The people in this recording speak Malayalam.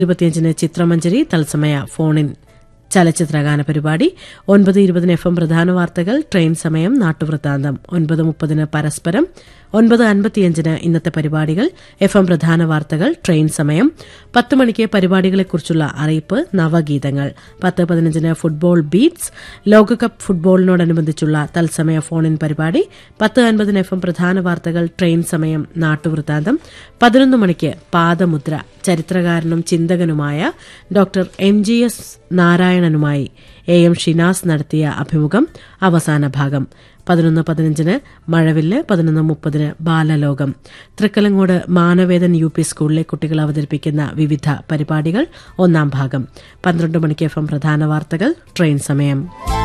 ഇരുപത്തിയഞ്ചിന് ചിത്രമഞ്ജരി തത്സമയ ഫോണിൻ ചലച്ചിത്രഗാന പരിപാടി ഒൻപത് ഇരുപതിന് എഫ് എം പ്രധാന വാർത്തകൾ ട്രെയിൻ സമയം നാട്ടുവൃത്താന്തം ഒൻപത് മുപ്പതിന് പരസ്പരം ഒൻപത് അൻപത്തിയഞ്ചിന് ഇന്നത്തെ പരിപാടികൾ എഫ് എം പ്രധാന വാർത്തകൾ ട്രെയിൻ സമയം പത്ത് മണിക്ക് പരിപാടികളെക്കുറിച്ചുള്ള അറിയിപ്പ് നവഗീതങ്ങൾ പത്ത് പതിനഞ്ചിന് ഫുട്ബോൾ ബീറ്റ്സ് ലോകകപ്പ് ഫുട്ബോളിനോടനുബന്ധിച്ചുള്ള തത്സമയ ഫോണിൻ പരിപാടി പത്ത് അൻപതിന് എഫ് എം പ്രധാന വാർത്തകൾ ട്രെയിൻ സമയം നാട്ടുവൃത്താന്തം പതിനൊന്ന് മണിക്ക് പാദമുദ്ര ചരിത്രകാരനും ചിന്തകനുമായ ഡോക്ടർ എം ജി എസ് നാരായണനുമായി എ എം ഷിനാസ് നടത്തിയ അഭിമുഖം അവസാന ഭാഗം പതിനൊന്ന് പതിനഞ്ചിന് മഴവില്ല് പതിനൊന്ന് മുപ്പതിന് ബാലലോകം തൃക്കലങ്ങോട് മാനവേദൻ യു പി സ്കൂളിലെ കുട്ടികൾ അവതരിപ്പിക്കുന്ന വിവിധ പരിപാടികൾ ഒന്നാം ഭാഗം പന്ത്രണ്ട് മണിക്ക് എഫ് എം പ്രധാന വാർത്തകൾ ട്രെയിൻ സമയം